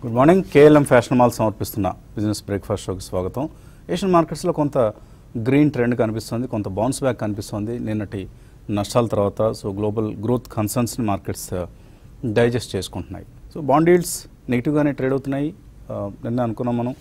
Good morning KLM fashion mall సమర్పిస్తున్న business breakfast షోకి స్వాగతం ఏషియన్ మార్కెట్స్లో కొంత గ్రీన్ ట్రెండ్ కనిపిస్తుంది కొంత బౌన్స్ బ్యాక్ కనిపిస్తుంది నిన్నటి నష్టాల తర్వాత సో గ్లోబల్ గ్రోత్ కన్సర్న్స్ని మార్కెట్స్ డైజెస్ట్ చేసుకుంటున్నాయి సో బాండ్ ఈల్డ్స్ నెగిటివ్గానే ట్రేడ్ అవుతున్నాయి ఆ, నిన్న అనుకున్నాం మనం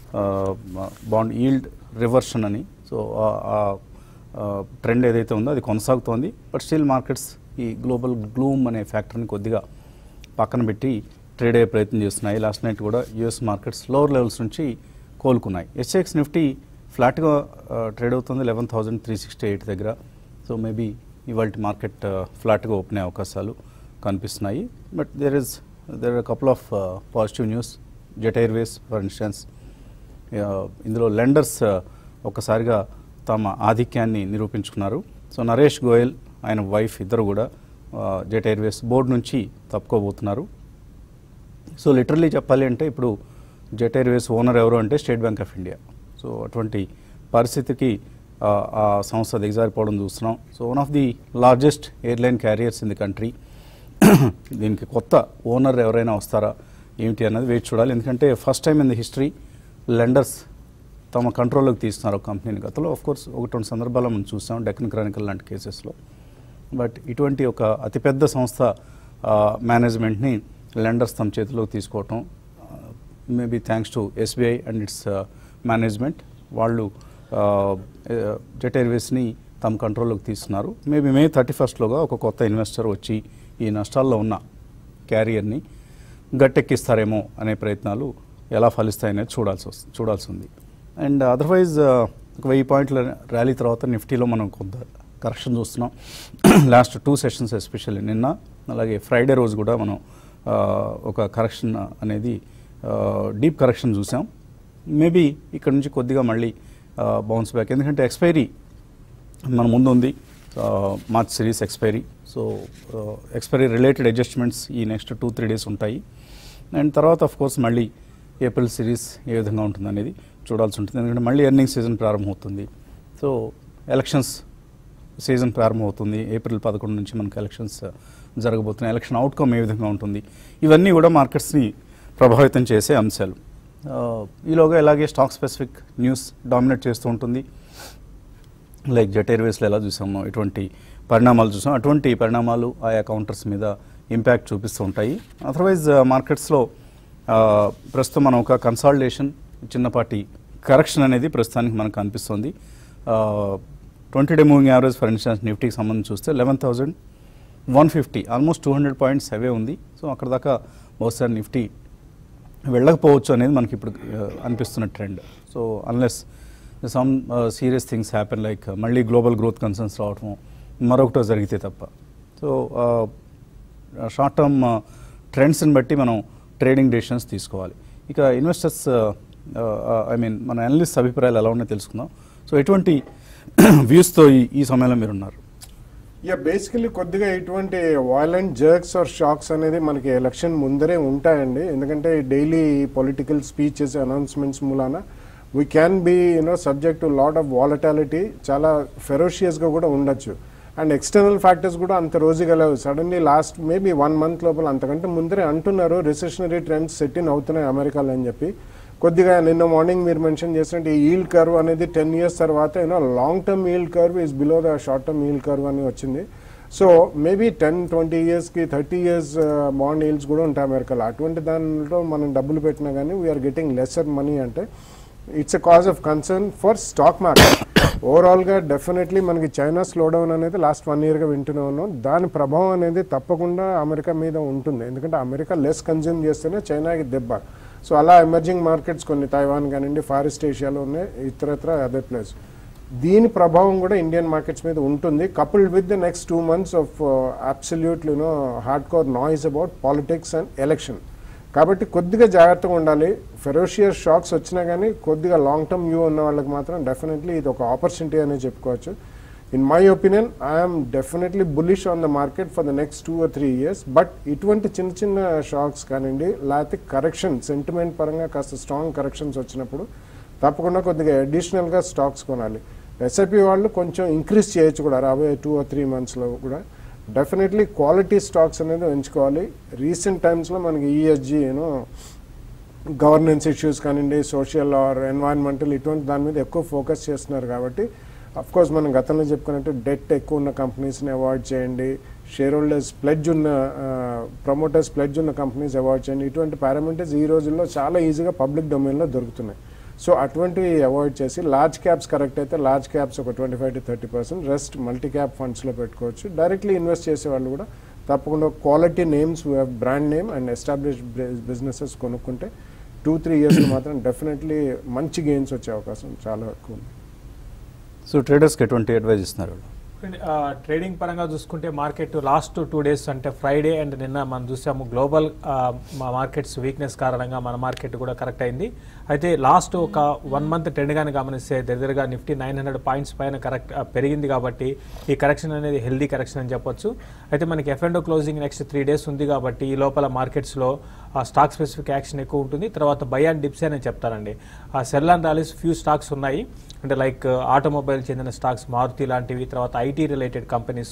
బాండ్ ఈల్డ్ రివర్షన్ అని సో ఆ ట్రెండ్ ఏదైతే ఉందో అది కొనసాగుతోంది బట్ స్టిల్ మార్కెట్స్ ఈ గ్లోబల్ గ్లూమ్ అనే ఫ్యాక్టర్ని కొద్దిగా పక్కన పెట్టి ట్రేడ్ అయ్యే ప్రయత్నం చేస్తున్నాయి లాస్ట్ నైట్ కూడా యుఎస్ మార్కెట్స్ లోవర్ లెవెల్స్ నుంచి కోలుకున్నాయి ఎస్ఎక్స్ నిఫ్టీ ఫ్లాట్గా ట్రేడ్ అవుతుంది eleven thousand three sixty eight దగ్గర సో మేబీ ఇవాళ మార్కెట్ ఫ్లాట్గా ఓపెన్ అయ్యే అవకాశాలు కనిపిస్తున్నాయి but there is there are couple of positive news Jet Airways for instance ఇందులో లెండర్స్ ఒక్కసారిగా తమ ఆధిక్యాన్ని నిరూపించుకున్నారు సో నరేష్ గోయల్ ఆయన వైఫ్ ఇద్దరు కూడా జెట్ ఎయిర్వేస్ బోర్డు నుంచి తప్పుకోబోతున్నారు సో లిటరలీ చెప్పాలి అంటే ఇప్పుడు జెట్ ఎయిర్వేస్ ఓనర్ ఎవరు అంటే State Bank of India so అటువంటి పరిస్థితికి ఆ, ఆ సంస్థ దిగజారిపోవడం చూస్తున్నాం so one of the largest airline carriers in the country దీనికి కొత్త ఓనర్ ఎవరైనా వస్తారా ఏమిటి అన్నది వెయిట్ చూడాలి ఎందుకంటే first time in the history lenders తమ కంట్రోల్లోకి తీస్తున్నారు ఒక కంపెనీని గతంలో ఆఫ్ కోర్స్ ఒకటి రెండు సందర్భాల్లో మనం చూసాం డెక్కన్ క్రానికల్ లాంటి కేసెస్లో బట్ ఇటువంటి ఒక అతిపెద్ద సంస్థ మేనేజ్మెంట్ని లెండర్స్ తమ చేతిలోకి తీసుకోవటం maybe thanks to SBI and its management వాళ్ళు జెట్ ఎయిర్వేస్ని తమ కంట్రోల్లోకి తీస్తున్నారు మేబీ మే థర్టీ ఫస్ట్లోగా ఒక కొత్త ఇన్వెస్టర్ వచ్చి ఈ నష్టాల్లో ఉన్న క్యారియర్ని గట్టెక్కిస్తారేమో అనే ప్రయత్నాలు ఎలా ఫలిస్తాయనేది చూడాల్సి వస్తుంది చూడాల్సి ఉంది అండ్ అదర్వైజ్ ఒక వెయ్యి పాయింట్ల ర్యాలీ తర్వాత నిఫ్టీలో మనం కొంత కరెక్షన్ చూస్తున్నాం లాస్ట్ టూ సెషన్స్ ఎస్పెషల్లీ నిన్న అలాగే ఫ్రైడే రోజు కూడా మనం ఆ, ఒక కరెక్షన్ అనేది డీప్ కరెక్షన్ చూసాం మేబీ ఇక్కడ నుంచి కొద్దిగా మళ్ళీ బౌన్స్ బ్యాక్ ఎందుకంటే ఎక్స్పైరీ మన ముందు ఉంది March series expiry so expiry related adjustments ఈ నెక్స్ట్ టూ త్రీ డేస్ ఉంటాయి అండ్ తర్వాత ఆఫ్ కోర్స్ మళ్ళీ ఏప్రిల్ సిరీస్ ఏ విధంగా ఉంటుంది అనేది చూడాల్సి ఉంటుంది ఎందుకంటే మళ్ళీ ఎర్నింగ్ సీజన్ ప్రారంభమవుతుంది సో ఎలక్షన్స్ సీజన్ ప్రారంభమవుతుంది ఏప్రిల్ పదకొండు నుంచి మనకు ఎలక్షన్స్ జరగబోతున్నాయి ఎలక్షన్ అవుట్కమ్ ఏ విధంగా ఉంటుంది ఇవన్నీ కూడా మార్కెట్స్ని ప్రభావితం చేసే అంశాలు ఆ, ఈలోగా ఇలాగే స్టాక్ స్పెసిఫిక్ న్యూస్ డామినేట్ చేస్తూ ఉంటుంది లైక్ జెట్ ఎయిర్వేస్లో ఎలా చూసామో ఇటువంటి పరిణామాలు చూసాం అటువంటి పరిణామాలు ఆయా కౌంటర్స్ మీద ఇంపాక్ట్ చూపిస్తూ ఉంటాయి అదర్వైజ్ మార్కెట్స్లో ప్రస్తుతం మనం ఒక కన్సాలిడేషన్ చిన్నపాటి కరెక్షన్ అనేది ప్రస్తుతానికి మనకు కనిపిస్తుంది twenty day moving average for instance నిఫ్టీకి సంబంధించి చూస్తే eleven thousand one fifty almost two hundred points అవే ఉంది సో అక్కడ దాకా బహుశా నిఫ్టీ వెళ్ళకపోవచ్చు అనేది మనకి ఇప్పుడు ఆ, అనిపిస్తున్న trend so unless some serious things happen like మళ్ళీ గ్లోబల్ గ్రోత్ కన్సర్న్స్ రావటం మరొకటో జరిగితే తప్ప సో షార్ట్ టర్మ్ ట్రెండ్స్ని బట్టి మనం ట్రేడింగ్ డెసిషన్స్ తీసుకోవాలి ఇక ఇన్వెస్టర్స్ ఐ మీన్ మన అనలిస్ట్ అభిప్రాయాలు ఎలా ఉన్నాయో తెలుసుకుందాం సో ఎటువంటి వ్యూస్తో ఈ ఈ సమయంలో మీరు ఉన్నారు యా బేసికలీ కొద్దిగా ఇటువంటి వాయిలెంట్ జర్క్స్ ఆర్ షాక్స్ అనేది మనకి ఎలక్షన్ ముందరే ఉంటాయండి ఎందుకంటే డైలీ పొలిటికల్ స్పీచెస్ అనౌన్స్మెంట్స్ మూలాన we can be you know subject to lot of volatility చాలా ఫెరోషియస్గా కూడా ఉండొచ్చు అండ్ ఎక్స్టర్నల్ ఫ్యాక్టర్స్ కూడా అంత రోజుగా లేవు suddenly last maybe one month లోపల అంతకంటే ముందరే అంటున్నారు రిసెషనరీ ట్రెండ్స్ సెట్ ఇన్ అవుతున్నాయి అమెరికాలో అని చెప్పి కొద్దిగా నిన్న మార్నింగ్ మీరు మెన్షన్ చేసినట్టు ఈ ఈల్డ్ కర్వ్ అనేది టెన్ ఇయర్స్ తర్వాత you know long term yield curve is below the short term yield curve అని వచ్చింది సో మేబీ టెన్ ట్వంటీ ఇయర్స్కి థర్టీ ఇయర్స్ బాండ్ ఈల్డ్స్ కూడా ఉంటాయి అమెరికాలో అటువంటి దానిలో మనం డబ్బులు పెట్టినా కానీ వీఆర్ గెటింగ్ లెసర్ మనీ అంటే it's a cause of concern for stock market ఓవరాల్గా డెఫినెట్లీ మనకి చైనా స్లో డౌన్ అనేది లాస్ట్ వన్ ఇయర్గా వింటూనే ఉన్నాం దాని ప్రభావం అనేది తప్పకుండా అమెరికా మీద ఉంటుంది ఎందుకంటే అమెరికా లెస్ కన్జ్యూమ్ చేస్తేనే చైనాకి దెబ్బ సో అలా ఎమర్జింగ్ మార్కెట్స్ కొన్ని తైవాన్ కానివ్వండి ఫారెస్ట్ ఏషియాలో ఉన్నాయి ఇతరత్ర అదర్ ప్లేస్ దీని ప్రభావం కూడా ఇండియన్ మార్కెట్స్ మీద ఉంటుంది coupled with the next two months of absolute you know hard core noise about politics and election కాబట్టి కొద్దిగా జాగ్రత్తగా ఉండాలి ఫెరోషియస్ షాక్స్ వచ్చినా కానీ కొద్దిగా లాంగ్ టర్మ్ వ్యూ ఉన్న వాళ్ళకి మాత్రం డెఫినెట్లీ ఇది ఒక ఆపర్చునిటీ అనే చెప్పుకోవచ్చు in my opinion I'm definitely bullish on the market for the next two or three years but ఇటువంటి చిన్న చిన్న షాక్స్ కానివ్వండి లేకపోతే కరెక్షన్ సెంటిమెంట్ పరంగా కాస్త స్ట్రాంగ్ కరెక్షన్స్ వచ్చినప్పుడు తప్పకుండా కొద్దిగా అడిషనల్గా స్టాక్స్ కొనాలి ఎస్ఐపి వాళ్ళు కొంచెం ఇంక్రీజ్ చేయొచ్చు కూడా రాబోయే టూ ఆర్ త్రీ మంత్స్లో కూడా డెఫినెట్లీ క్వాలిటీ స్టాక్స్ అనేది ఎంచుకోవాలి రీసెంట్ టైమ్స్లో మనకి ఈఎస్జీ యూనో గవర్నెన్స్ ఇష్యూస్ కానివ్వండి సోషల్ ఆర్ ఎన్వైరన్మెంటల్ ఇటువంటి దాని మీద ఎక్కువ ఫోకస్ చేస్తున్నారు కాబట్టి అఫ్ కోర్స్ మనం గతంలో చెప్పుకున్నట్టు డెట్ ఎక్కువ ఉన్న కంపెనీస్ని అవాయిడ్ చేయండి షేర్ హోల్డర్స్ ప్లెడ్జ్ ఉన్న ప్రమోటర్స్ ప్లెడ్జ్ ఉన్న కంపెనీస్ అవాయిడ్ చేయండి ఇటువంటి పారామీటర్స్ ఈ రోజుల్లో చాలా ఈజీగా పబ్లిక్ డొమైన్లో దొరుకుతున్నాయి సో అటువంటివి అవాయిడ్ చేసి లార్జ్ క్యాప్స్ కరెక్ట్ అయితే లార్జ్ క్యాప్స్ ఒక twenty five to thirty percent rest multi cap ఫండ్స్లో పెట్టుకోవచ్చు డైరెక్ట్లీ ఇన్వెస్ట్ చేసే వాళ్ళు కూడా తప్పకుండా quality names brand name and establish businesses కొనుక్కుంటే టూ త్రీ ఇయర్స్లో మాత్రం డెఫినెట్లీ మంచి గెయిన్స్ వచ్చే అవకాశం చాలా ఎక్కువ ఉంది సో ట్రేడర్స్కి ఎటువంటి అడ్వైజ్ ఇస్తున్నారు వీళ్ళు? ఆ, ట్రేడింగ్ పరంగా చూసుకుంటే మార్కెట్ లాస్ట్ టూ డేస్ అంటే ఫ్రైడే అండ్ నిన్న మనం చూసాము గ్లోబల్ ఆ, మా మార్కెట్స్ వీక్నెస్ కారణంగా మన మార్కెట్ కూడా కరెక్ట్ అయింది అయితే లాస్ట్ ఒక వన్ మంత్ ట్రెండ్ కానీ గమనిస్తే దగ్గరగా నిఫ్టీ నైన్ హండ్రెడ్ పాయింట్స్ పైన కరెక్ట్ ఆ, పెరిగింది కాబట్టి ఈ కరెక్షన్ అనేది హెల్దీ కరెక్షన్ అని చెప్పొచ్చు అయితే మనకి F and closing next three days ఉంది కాబట్టి ఈ లోపల మార్కెట్స్లో ఆ స్టాక్ స్పెసిఫిక్ యాక్షన్ ఎక్కువ ఉంటుంది తర్వాత బై అండ్ డిప్స్ అని చెప్తారండి ఆ sell and rallies few stocks ఉన్నాయి అంటే లైక్ ఆటోమొబైల్ చెందిన స్టాక్స్ మారుతి లాంటివి తర్వాత IT related companies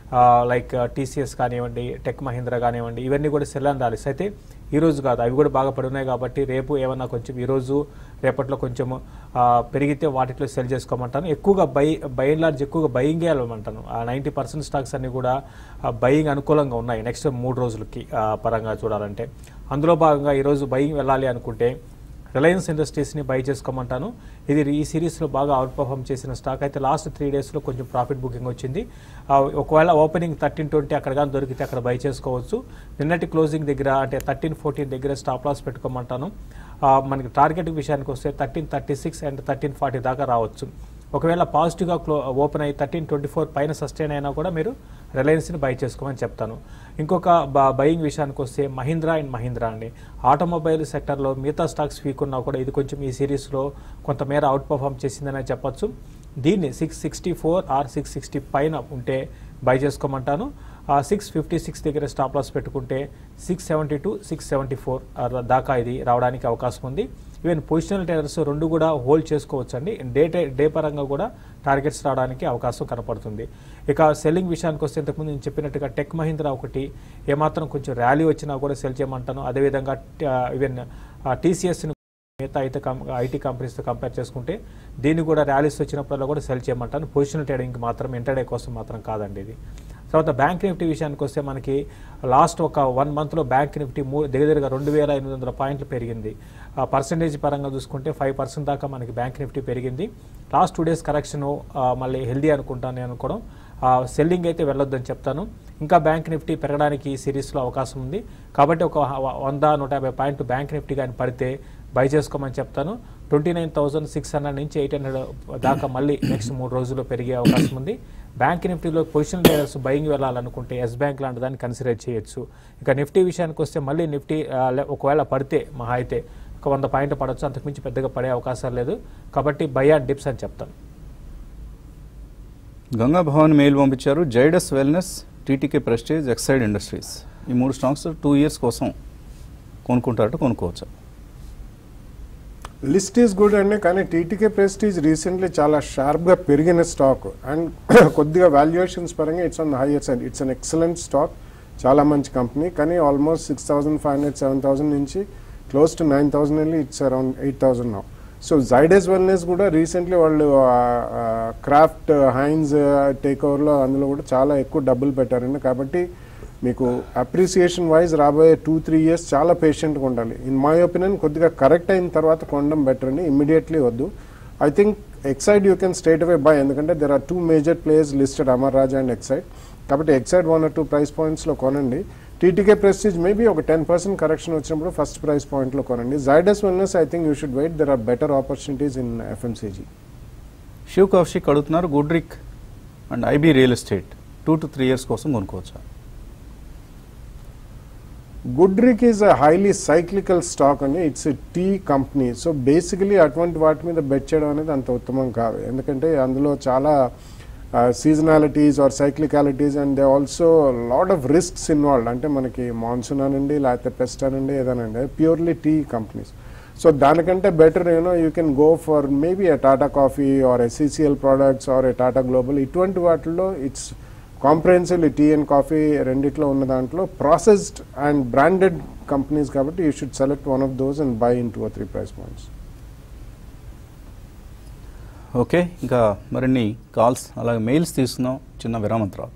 like TCS కానివ్వండి టెక్ మహీంద్రా కానివ్వండి ఇవన్నీ కూడా సెల్ అండ్ ర్యాలీస్ అయితే ఈ రోజు కాదు అవి కూడా బాగా పడున్నాయి కాబట్టి రేపు ఏమన్నా కొంచెం ఈ రోజు రేపట్లో కొంచెం ఆ, పెరిగితే వాటిలో సెల్ చేసుకోమంటాను ఎక్కువగా బై బై అండ్ లార్జ్ ఎక్కువగా బయింగ్ వేయాలమంటాను ఆ నైంటీ పర్సెంట్ స్టాక్స్ అన్ని కూడా బయింగ్ అనుకూలంగా ఉన్నాయి నెక్స్ట్ మూడు రోజులకి ఆ, పరంగా చూడాలంటే అందులో భాగంగా ఈరోజు బయింగ్ వెళ్ళాలి అనుకుంటే రిలయన్స్ ఇండస్ట్రీస్ని బై చేసుకోమంటాను ఇది ఈ సిరీస్లో బాగా అవుట్ పర్ఫామ్ చేసిన స్టాక్ అయితే లాస్ట్ త్రీ డేస్లో కొంచెం ప్రాఫిట్ బుకింగ్ వచ్చింది ఆ, ఒకవేళ ఓపెనింగ్ థర్టీన్ ట్వంటీ అక్కడ కానీ దొరికితే అక్కడ బై చేసుకోవచ్చు నిన్నటి క్లోజింగ్ దగ్గర అంటే థర్టీన్ ఫోర్టీన్ దగ్గర స్టాప్ లాస్ పెట్టుకోమంటాను ఆ, మనకి టార్గెట్ విషయానికి వస్తే thirteen thirty six and thirteen forty దాకా రావచ్చు ఒకవేళ పాజిటివ్గా క్లో ఓపెన్ అయ్యి థర్టీన్ ట్వంటీ ఫోర్ పైన సస్టైన్ అయినా కూడా మీరు రిలయన్స్ని బై చేసుకోమని చెప్తాను ఇంకొక బయింగ్ విషయానికి వస్తే మహీంద్రా అండ్ మహీంద్రా అండి ఆటోమొబైల్ సెక్టర్లో మిగతా స్టాక్స్ వీక్ ఉన్నా కూడా ఇది కొంచెం ఈ సిరీస్లో కొంతమేర అవుట్ పర్ఫామ్ చేసిందని చెప్పొచ్చు దీన్ని six sixty four or six sixty పైన ఉంటే బై చేసుకోమంటాను సిక్స్ ఫిఫ్టీ సిక్స్ దగ్గర స్టాప్ లాస్ పెట్టుకుంటే six seventy to six seventy four దాకా ఇది రావడానికి అవకాశం ఉంది ఈవెన్ పొజిషనల్ ట్రేడర్స్ రెండు కూడా హోల్డ్ చేసుకోవచ్చు అండి డే డే పరంగా కూడా టార్గెట్స్ రావడానికి అవకాశం కనపడుతుంది ఇక సెల్లింగ్ విషయానికి వస్తే ఇంతకుముందు నేను చెప్పినట్టుగా టెక్ మహీంద్రా ఒకటి ఏమాత్రం కొంచెం ర్యాలీ వచ్చినా కూడా సెల్ చేయమంటాను అదేవిధంగా ఈవెన్ టీసీఎస్ని మిగతా అయితే ఐటీ కంపెనీస్తో కంపేర్ చేసుకుంటే దీన్ని కూడా ర్యాలీస్ వచ్చినప్పుడల్లా కూడా సెల్ చేయమంటాను పొజిషనల్ ట్రేడింగ్ మాత్రం ఇంటర్డే కోసం మాత్రం కాదండి ఇది తర్వాత బ్యాంక్ నిఫ్టీ విషయానికి వస్తే మనకి లాస్ట్ ఒక వన్ మంత్లో బ్యాంక్ నిఫ్టీ మూ దగ్గర దగ్గరగా రెండు వేల ఎనిమిది వందల పాయింట్లు పెరిగింది ఆ పర్సంటేజ్ పరంగా చూసుకుంటే ఫైవ్ పర్సెంట్ దాకా మనకి బ్యాంక్ నిఫ్టీ పెరిగింది లాస్ట్ టూ డేస్ కరెక్షన్ మళ్ళీ హెల్దీ అనుకుంటాను నేను అనుకోవడం సెల్లింగ్ అయితే వెళ్ళొద్దని చెప్తాను ఇంకా బ్యాంక్ నిఫ్టీ పెరగడానికి ఈ సిరీస్లో అవకాశం ఉంది కాబట్టి ఒక వ- వంద నూట యాభై పాయింట్ బ్యాంక్ నిఫ్టీ కానీ పడితే బై చేసుకోమని చెప్తాను twenty nine thousand six hundred నుంచి ఎయిట్ హండ్రెడ్ దాకా మళ్ళీ నెక్స్ట్ మూడు రోజుల్లో పెరిగే అవకాశం ఉంది బ్యాంక్ నిఫ్టీలో పొజిషన్ ట్రేడర్స్ బయింగ్ వెళ్ళాలనుకుంటే ఎస్ బ్యాంక్ లాంటి దాన్ని కన్సిడర్ చేయొచ్చు ఇక నిఫ్టీ విషయానికి వస్తే మళ్ళీ నిఫ్టీ ఆ, లే- ఒకవేళ పడితే మహా అయితే ఒక వంద పాయింట్ పడవచ్చు అంతకుమించి పెద్దగా పడే అవకాశం లేదు కాబట్టి బై అండ్ డిప్స్ అని చెప్తాను గంగా భవన్ మెయిల్ పంపించారు Zydus Wellness TTK Prestige Exide Industries ఈ మూడు స్టాక్స్ టూ ఇయర్స్ కోసం కొనుక్కుంటారట కొనుక్కోవచ్చు లిస్ట్ ఈజ్ గుడ్ అండి కానీ టీటీకే ప్రెస్టీజ్ రీసెంట్లీ చాలా షార్ప్గా పెరిగిన స్టాక్ అండ్ కొద్దిగా వాల్యుయేషన్స్ పరంగా it's on higher side it's an excellent stock చాలా మంచి కంపెనీ కానీ almost six thousand five hundred seven thousand నుంచి క్లోజ్ టు నైన్ థౌసండ్ వెళ్ళి it's around eight thousand now so Zydus Wellness కూడా రీసెంట్లీ వాళ్ళు Kraft Heinz take ఓవర్లో అందులో కూడా చాలా ఎక్కువ డబ్బులు పెట్టారండి కాబట్టి మీకు అప్రిసియేషన్ వైజ్ రాబోయే టూ త్రీ ఇయర్స్ చాలా పేషెంట్గా ఉండాలి ఇన్ మై ఒపీనియన్ కొద్దిగా కరెక్ట్ అయిన తర్వాత కొనడం బెటర్ అండి ఇమ్మీడియట్లీ వద్దు I think Exide you can straight away buy ఎందుకంటే there are two major players listed Amar Raja and Exide కాబట్టి Exide one or two price పాయింట్స్లో కొనండి టీటీకే ప్రెస్టీజ్ మేబీ ఒక టెన్ పర్సెంట్ కరెక్షన్ వచ్చినప్పుడు ఫస్ట్ ప్రైస్ పాయింట్లో కొనండి Zydus Wellness I think you should wait there are better opportunities in FMCG Shiv Kaushik అడుగుతున్నారు Goodricke and IB real estate two to three years కోసం కొనుక్కోవచ్చా Goodricke is a highly cyclical stock అండి it's tea company so basically అటువంటి వాటి మీద bet చేయడం అనేది అంత ఉత్తమం కాదు ఎందుకంటే అందులో చాలా seasonalities or cyclicalities and they also lot of risks involved అంటే మనకి మాన్సూన్ అనండి లేకపోతే పెస్ట్ అనండి ఏదనండి ప్యూర్లీ టీ కంపెనీస్ సో దానికంటే better you know you can go for maybe a Tata Coffee or SCCL products or a Tata Global ఇటువంటి వాటిల్లో it's comprehensively tea and coffee రెండిట్లో ఉన్న దాంట్లో ప్రాసెస్డ్ అండ్ బ్రాండెడ్ కంపెనీస్ కాబట్టి you should select one of those and buy in two or three price points okay ఇంకా మరిన్ని calls అలాగే mails తీసుకుందాం చిన్న విరామం తర్వాత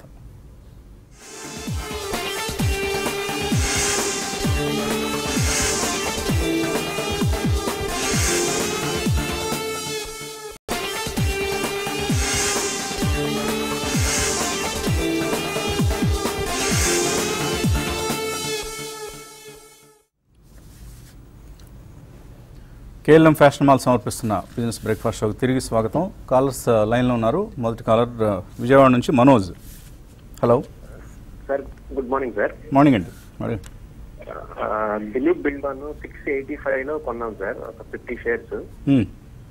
కేఎల్ఎం ఫ్యాషన్ మాల్ సమర్పిస్తున్న బిజినెస్ బ్రేక్ఫాస్ట్ షోకి తిరిగి స్వాగతం కాలర్స్ ఆ, లైన్లో ఉన్నారు మొదటి కాలర్ ఆ, విజయవాడ నుంచి Manoj hello sir good morning sir morning అండి మరి ఆ, Dilip Buildcon six eighty five లో కొన్నాం సార్ ఒక ఫిఫ్టీ షేర్స్ మ్మ్.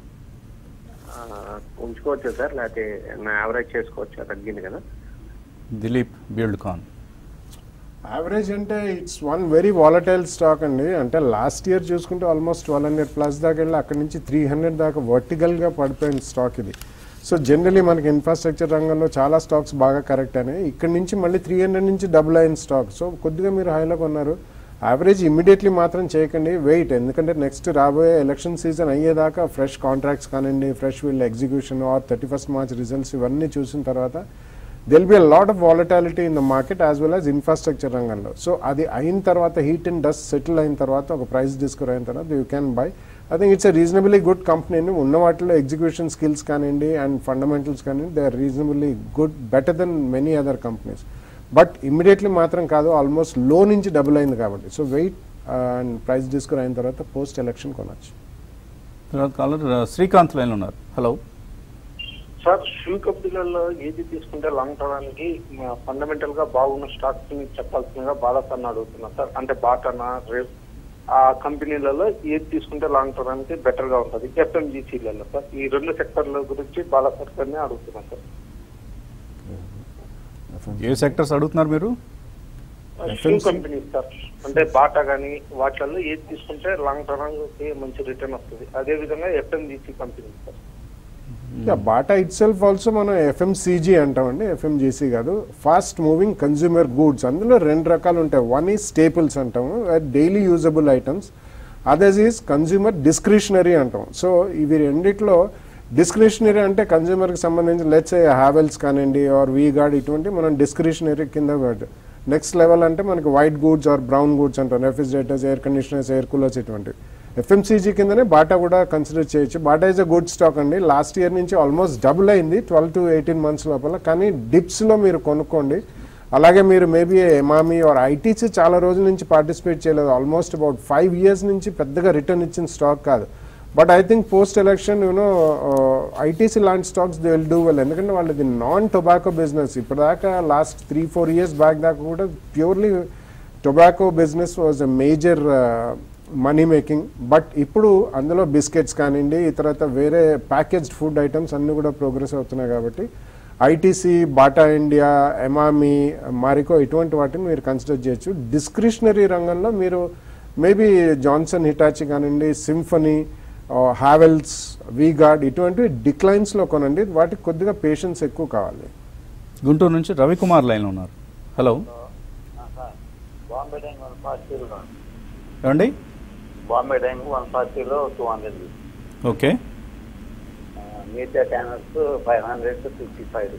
ఉంచుకోవచ్చా సార్ లేకపోతే నా యావరేజ్ చేసుకోవచ్చా తగ్గింది కదా దిలీప్ బిల్డ్ కాన్ యావరేజ్ అంటే it's one very volatile stock అండి అంటే లాస్ట్ ఇయర్ చూసుకుంటే ఆల్మోస్ట్ ట్వెల్వ్ హండ్రెడ్ ప్లస్ దాకా వెళ్ళి అక్కడి నుంచి త్రీ హండ్రెడ్ దాకా వర్టికల్గా పడిపోయిన స్టాక్ ఇది సో జనరలీ మనకి ఇన్ఫ్రాస్ట్రక్చర్ రంగంలో చాలా స్టాక్స్ బాగా కరెక్ట్ అయినాయి ఇక్కడ నుంచి మళ్ళీ త్రీ హండ్రెడ్ నుంచి డబుల్ అయిన స్టాక్ సో కొద్దిగా మీరు హైలో కొన్నారు యావరేజ్ ఇమ్మీడియట్లీ మాత్రం చేయకండి వెయిట్ ఎందుకంటే నెక్స్ట్ రాబోయే ఎలక్షన్ సీజన్ అయ్యేదాకా ఫ్రెష్ కాంట్రాక్ట్స్ కానివ్వండి ఫ్రెష్ వీల్ execution or thirty first March results ఇవన్నీ చూసిన తర్వాత there'll be a lot of volatility in the market as well as infrastructure రంగంలో సో అది అయిన తర్వాత హీట్ అండ్ డస్ట్ సెటిల్ అయిన తర్వాత ఒక ప్రైస్ డిస్కవర్ అయిన తర్వాత you can buy I think it's a reasonably good company ఉన్న వాటిలో ఎగ్జిక్యూషన్ స్కిల్స్ కానివ్వండి అండ్ ఫండమెంటల్స్ కానివ్వండి they are reasonably good better than many other companies but immediately మాత్రం కాదు ఆల్మోస్ట్ లో నుంచి డబుల్ అయింది కాబట్టి so wait and price discover అయిన తర్వాత పోస్ట్ ఎలక్షన్ కొనొచ్చు తర్వాత కాలర్ ఆ, శ్రీకాంత్ లైన్లో ఉన్నారు హలో సార్ షూ కంపెనీలలో ఏది తీసుకుంటే లాంగ్ టర్మ్కి ఫండమెంటల్ గా బాగున్న స్టాక్స్ ని చెప్పాల్సిందిగా బాలసన్న అడుగుతున్నా సార్ అంటే బాటనా రేప్ ఆ కంపెనీలలో ఏది తీసుకుంటే లాంగ్ టర్మ్కి బెటర్ గా ఉంటుంది ఎఫ్ఎంజీసీలలో సార్ ఈ రెండు సెక్టర్ల గురించి బాలసర్ గారిని అడుగుతున్నా సార్ ఏ సెక్టర్స్ అడుగుతున్నారు మీరు షూ కంపెనీస్ సార్ అంటే బాటా కానీ వాటిలలో ఏది తీసుకుంటే లాంగ్ టర్మ్ కి మంచి రిటర్న్ వస్తుంది అదే విధంగా FMGC company sir yeah Bata itself also మనం ఎఫ్ఎంసీజీ అంటామండి ఎఫ్ఎంజీసీ కాదు ఫాస్ట్ మూవింగ్ కన్జ్యూమర్ గూడ్స్ అందులో రెండు రకాలు ఉంటాయి వన్ ఈజ్ స్టేపుల్స్ అంటాము daily usable items others is consumer discretionary అంటాం సో ఇవి రెండిట్లో డిస్క్రిషనరీ అంటే కన్జ్యూమర్కి సంబంధించి లెట్స్ హ్యావెల్స్ కానివ్వండి ఆర్ వీ గార్డ్ ఇటువంటి మనం డిస్క్రిషనరీ కింద నెక్స్ట్ లెవెల్ అంటే మనకి white goods or brown goods అంటాం refrigerators air conditioners air coolers ఇటువంటివి ఎఫ్ఎంసీజీ కిందనే బాటా కూడా కన్సిడర్ చేయొచ్చు Bata is a good stock అండి లాస్ట్ ఇయర్ నుంచి ఆల్మోస్ట్ డబుల్ అయింది ట్వెల్వ్ టు ఎయిటీన్ మంత్స్ లోపల కానీ డిప్స్లో మీరు కొనుక్కోండి అలాగే మీరు మేబీ ఎమామి ఆర్ ఐటీసీ చాలా రోజుల నుంచి పార్టిసిపేట్ చేయలేదు ఆల్మోస్ట్ అబౌట్ ఫైవ్ ఇయర్స్ నుంచి పెద్దగా రిటర్న్ ఇచ్చిన స్టాక్ కాదు but I think post election you know ITC లాంటి stocks they will do well ఎందుకంటే వాళ్ళది నాన్ టొబాకో బిజినెస్ ఇప్పటిదాకా last three four years back దాకా కూడా purely tobacco business was a major money making but ఇప్పుడు అందులో బిస్కెట్స్ కానివ్వండి తర్వాత వేరే ప్యాకేజ్డ్ ఫుడ్ ఐటమ్స్ అన్నీ కూడా ప్రోగ్రెస్ అవుతున్నాయి కాబట్టి ITC Bata India Emami Marico ఇటువంటి వాటిని మీరు కన్సిడర్ చేయొచ్చు డిస్క్రిషనరీ రంగంలో మీరు మేబీ జాన్సన్ హిటాచి కానివ్వండి సింఫనీ హ్యావెల్స్ వీగార్డ్ ఇటువంటివి డిక్లైన్స్లో కొనండి వాటికి కొద్దిగా పేషెన్స్ ఎక్కువ కావాలి గుంటూరు నుంచి రవికుమార్ లైన్లో ఉన్నారు హలో బాంబే డైంగ్ వన్ ఫార్టీలో ఏమండి బాంబే డైంగ్ వన్ ఫార్టీలో టూ హండ్రెడ్ ఓకే మిగతా Tanners five hundred fifty five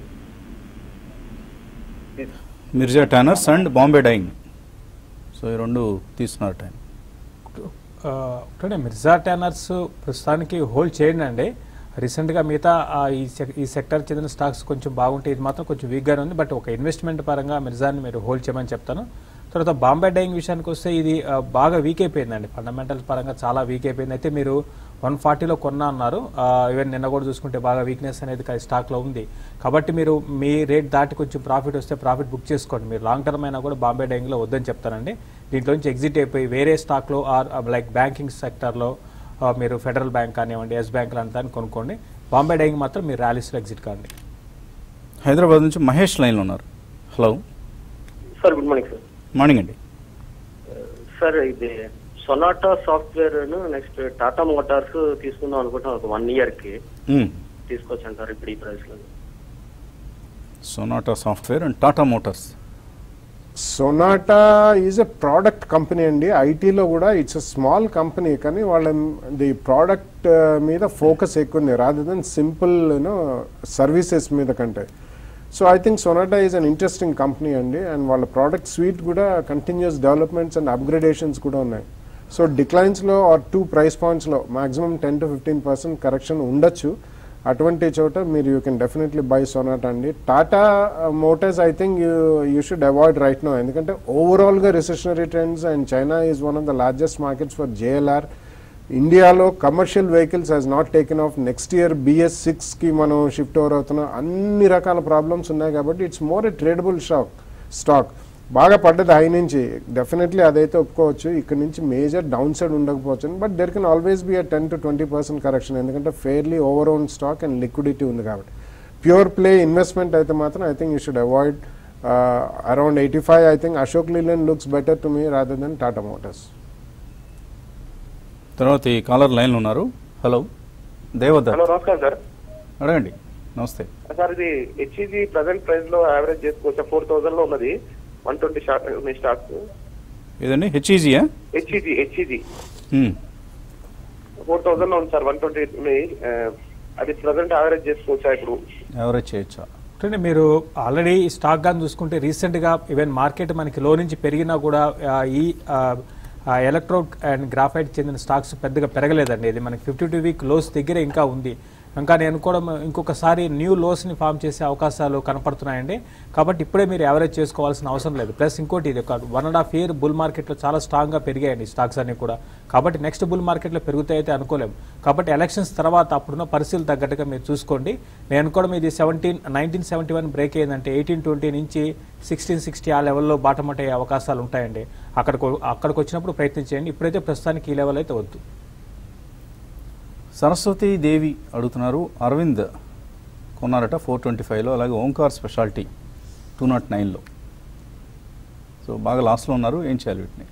Mirza Tanners and Bombay Dyeing so ఈ రెండు తీసుకున్నారు టైం ఆ, ఒకటే మిర్జా టెనర్స్ ప్రస్తుతానికి హోల్డ్ చేయండి అండి రీసెంట్గా మిగతా ఆ, ఈ సెక్- ఈ సెక్టర్ చెందిన స్టాక్స్ కొంచెం బాగుంటే ఇది మాత్రం కొంచెం వీక్గానే ఉంది బట్ ఒక ఇన్వెస్ట్మెంట్ పరంగా మిర్జాని మీరు హోల్డ్ చేయమని చెప్తాను తర్వాత బాంబే డైయింగ్ విషయానికి వస్తే ఇది ఆ, బాగా వీక్ అయిపోయిందండి ఫండమెంటల్స్ పరంగా చాలా వీక్ అయిపోయింది అయితే మీరు వన్ ఫార్టీలో కొన్నా అన్నారు ఈవెన్ నిన్న కూడా చూసుకుంటే బాగా వీక్నెస్ అనేది కా- స్టాక్లో ఉంది కాబట్టి మీరు మీ రేట్ దాటి కొంచెం ప్రాఫిట్ వస్తే ప్రాఫిట్ బుక్ చేసుకోండి మీరు లాంగ్ టర్మ్ అయినా కూడా బాంబే డైయింగ్లో వద్దని చెప్తానండి దీంట్లో నుంచి ఎగ్జిట్ అయిపోయి వేరే స్టాక్లో ఆర్ లైక్ బ్యాంకింగ్ సెక్టర్లో ఆ, మీరు ఫెడరల్ బ్యాంక్ కానివ్వండి ఎస్ బ్యాంక్ లాంటి దాన్ని కొనుక్కోండి బాంబే డైయింగ్ మాత్రం మీరు ర్యాలీస్లో ఎగ్జిట్ కాండి హైదరాబాద్ నుంచి మహేష్ లైన్లో ఉన్నారు hello sir good morning sir morning అండి సార్ ఇది Sonata Software next Tata Motors తీసుకుందాం అనుకుంటున్నాం ఒక వన్ ఇయర్ కి మ్మ్. తీసుకోవచ్చు అంటారు ఇప్పుడు ఈ ప్రైస్ లో Sonata Software and Tata Motors Sonata is a product company అండి ఐటీలో కూడా ఇట్స్ ఎ స్మాల్ కంపెనీ కానీ వాళ్ళ ది ప్రోడక్ట్ మీద ఫోకస్ ఎక్కువ ఉంది rather than simple you know services మీద కంటే so I think Sonata is an interesting company అండి అండ్ వాళ్ళ ప్రోడక్ట్ స్వీట్ కూడా కంటిన్యూస్ డెవలప్మెంట్స్ అండ్ అప్గ్రేడేషన్స్ కూడా ఉన్నాయి సో డిక్లైన్స్లో ఆర్ టూ ప్రైస్ పాయింట్స్లో maximum ten to fifteen percent correction ఉండొచ్చు అటువంటి చోట మీరు you can definitely buy Sonata అండి Tata Motors I think you you should avoid right no ఎందుకంటే ఓవరాల్గా recessionary trends and China is one of the largest markets for JLR ఇండియాలో commercial vehicles has not taken off next year BS సిక్స్కి మనం shift over అవుతున్నాం అన్ని రకాల problems ఉన్నాయి కాబట్టి it's more a tradable stock stock బాగా పడ్డది హై నుంచి డెఫినెట్లీ అదైతే ఒప్పుకోవచ్చు ఇక్కడ నుంచి మేజర్ డౌన్ సైడ్ ఉండకపోవచ్చు but there can always be a ten to twenty percent correction ఎందుకంటే fairly over own stock and liquidity ఉంది కాబట్టి ప్యూర్ ప్లే ఇన్వెస్ట్మెంట్ అయితే మాత్రం I think you should avoid around eighty five I think Ashok Leyland looks better to me rather than Tata Motors తర్వాత ఈ caller లైన్లో ఉన్నారు hello Devdutt hello నమస్కారం సార్ అడగండి నమస్తే సార్ ఇది హెచ్ఈజీ ప్రజెంట్ ప్రైస్ లో యావరేజ్ చేసుకోవచ్చు ఫోర్ థౌసండ్ లో ఉన్నది వన్ ట్వంటీ స్టాక్ ఉన్నాయి స్టాక్స్ ఏదండి హెచ్ఈజీయా హెచ్ఈజీ హెచ్ఈజీ ఫోర్ థౌసండ్ లో ఉంది సార్ వన్ ట్వంటీ ఉన్నాయి ఆ, అది ప్రజెంట్ యావరేజ్ చేసుకోవచ్చా ఇప్పుడు ఎవరేజ్ చేయొచ్చా అంటే మీరు ఆల్రెడీ స్టాక్ కానీ చూసుకుంటే రీసెంట్గా ఈవెన్ మార్కెట్ మనకి లో నుంచి పెరిగినా కూడా ఆ, ఈ ఎలక్ట్రోడ్ అండ్ గ్రాఫైట్ చెందిన స్టాక్స్ పెద్దగా పెరగలేదండి ఇది మనకి ఫిఫ్టీ టూ వీక్ లోస్ దగ్గర ఇంకా ఉంది ఇంకా నేను కూడా ఇంకొకసారి న్యూ లోస్ని ఫామ్ చేసే అవకాశాలు కనపడుతున్నాయండి కాబట్టి ఇప్పుడే మీరు యావరేజ్ చేసుకోవాల్సిన అవసరం లేదు ప్లస్ ఇంకోటి ఇది ఒక one and half year bull మార్కెట్లో చాలా స్ట్రాంగ్గా పెరిగాయండి స్టాక్స్ అన్ని కూడా కాబట్టి నెక్స్ట్ బుల్ మార్కెట్లో పెరుగుతాయితే అనుకోలేము కాబట్టి ఎలక్షన్స్ తర్వాత అప్పుడున్న పరిస్థితులు తగ్గట్టుగా మీరు చూసుకోండి నేను కూడా మీది seventeen nineteen seventy one break అయిందంటే ఎయిటీన్ ట్వంటీ నుంచి సిక్స్టీన్ సిక్స్టీ ఆ లెవెల్లో బాటమట్ అయ్యే అవకాశాలు ఉంటాయండి అక్కడికి అక్కడికి వచ్చినప్పుడు ప్రయత్నం చేయండి ఇప్పుడైతే ప్రస్తుతానికి ఈ లెవెల్ అయితే వద్దు సరస్వతి దేవి అడుగుతున్నారు అరవింద్ కొన్నారట ఫోర్ ట్వంటీ ఫైవ్లో అలాగే ఓంకార్ స్పెషాలిటీ టూ నాట్ నైన్లో సో బాగా లాస్లో ఉన్నారు ఏం చేయాలి వీటిని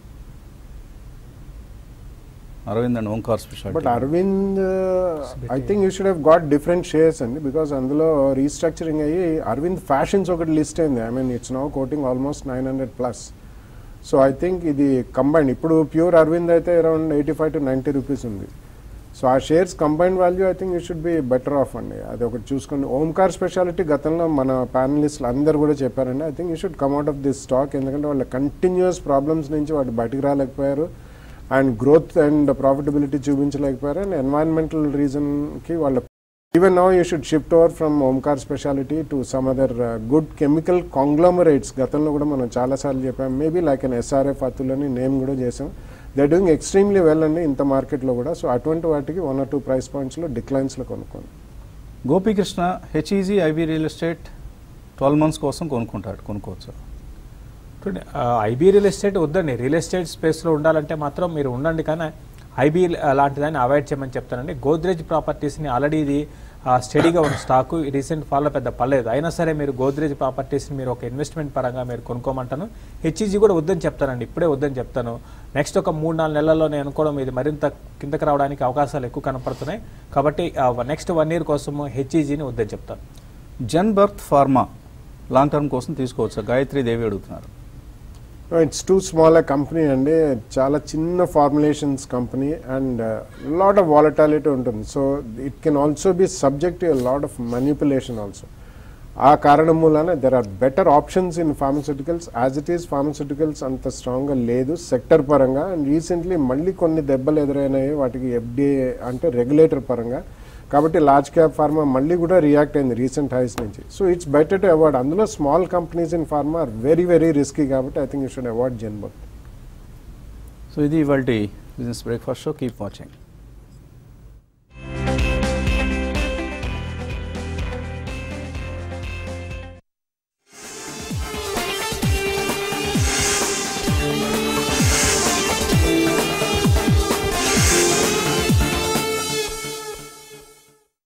Arvind and Omkar but speciality Arvind I think you should have got different shares అండి బికాస్ అందులో రీస్ట్రక్చరింగ్ అయ్యి అరవింద్ ఫ్యాషన్స్ ఒకటి లిస్ట్ అయింది I mean it's now quoting almost nine hundred plus so I think ఇది కంబైండ్ ఇప్పుడు ప్యూర్ అరవింద్ అయితే around eighty five to ninety rupees ఉంది so ఆ shares combined value I think you should be better off అండి అది ఒకటి చూసుకోండి Omkar speciality గతంలో మన ప్యానలిస్టులు అందరు కూడా చెప్పారండి I think you should come out of this stock ఎందుకంటే వాళ్ళ కంటిన్యూస్ ప్రాబ్లమ్స్ నుంచి వాటి బయటకు రాలేకపోయారు అండ్ గ్రోత్ అండ్ ప్రాఫిటబిలిటీ చూపించలేకపోయారు అండ్ ఎన్వైరన్మెంటల్ రీజన్కి వాళ్ళ even now you should shift over from Omkar speciality to some other good chemical conglomerates గతంలో కూడా మనం చాలాసార్లు చెప్పాం మేబీ లైక్ అన్ ఎస్ఆర్ఎఫ్ అతులని నేమ్ కూడా చేసాం దే డూయింగ్ ఎక్స్ట్రీమ్లీ వెల్ అండి ఇంత మార్కెట్లో కూడా సో అటువంటి వాటికి వన్ ఆర్ టూ ప్రైస్ పాయింట్స్లో డిక్లైన్స్లో కొనుక్కోండి Gopikrishna HEG IB real estate twelve months కోసం కొనుక్కుంటాడు కొనుక్కోవచ్చు చూడండి ఐబీ రియల్ ఎస్టేట్ వద్దండి రియల్ ఎస్టేట్ స్పేస్లో ఉండాలంటే మాత్రం మీరు ఉండండి కానీ ఐబీ లాంటిదాన్ని అవాయిడ్ చేయమని చెప్తానండి గోద్రేజ్ ప్రాపర్టీస్ని ఆల్రెడీ ఇది స్టడీగా ఉన్న స్టాకు రీసెంట్ ఫాల్లో పెద్ద పర్లేదు అయినా సరే మీరు గోద్రేజ్ ప్రాపర్టీస్ని మీరు ఒక ఇన్వెస్ట్మెంట్ పరంగా మీరు కొనుక్కోమంటాను హెచ్ఈజీ కూడా వద్దని చెప్తానండి ఇప్పుడే వద్దని చెప్తాను నెక్స్ట్ ఒక మూడు నాలుగు నెలల్లో నేను అనుకోవడం ఇది మరింత కిందకి రావడానికి అవకాశాలు ఎక్కువ కనపడుతున్నాయి కాబట్టి నెక్స్ట్ వన్ ఇయర్ కోసము హెచ్ఈజీని వద్దని చెప్తాను Jenburkt pharma long term కోసం తీసుకోవచ్చా గాయత్రి దేవి అడుగుతున్నారు ఇట్స్ టూ స్మాల్ కంపెనీ అండి చాలా చిన్న formulations company and lot of volatility ఉంటుంది so it can also be subject lot of manipulation also ఆ కారణం మూలాన there are better options in pharmaceuticals as it is pharmaceuticals అంత స్ట్రాంగ్గా లేదు సెక్టర్ పరంగా అండ్ రీసెంట్లీ మళ్ళీ కొన్ని దెబ్బలు ఎదురైనాయి వాటికి ఎఫ్డిఏ అంటే రెగ్యులేటర్ పరంగా కాబట్టి లార్జ్ క్యాప్ ఫార్మా మళ్ళీ కూడా రియాక్ట్ అయింది రీసెంట్ హైస్ నుంచి so it's better to avoid అందులో small companies in pharma are very very risky కాబట్టి I think you should avoid Jenburkt so ఇది ఇవాళ business breakfast show keep watching